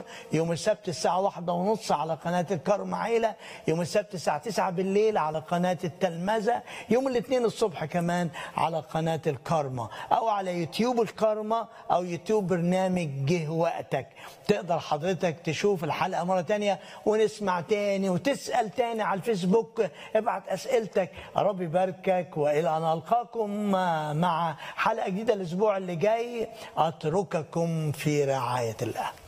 الظهر يوم السبت الساعة واحدة ونص على قناة الكرم عيلة يوم السبت الساعة 9 بالليل على قناة التلمذة يوم الاثنين الصبح كمان على قناة الكرمة أو على يوتيوب الكرمة أو يوتيوب برنامج جه وقتك تقدر حضرتك تشوف الحلقة مرة تانية ونسمع تاني وتسأل تاني على الفيسبوك ابعت أسئلتك رب يباركك وإلى أن ألقاكم مع حلقة جديدة الأسبوع اللي جاي أترككم في رعاية الله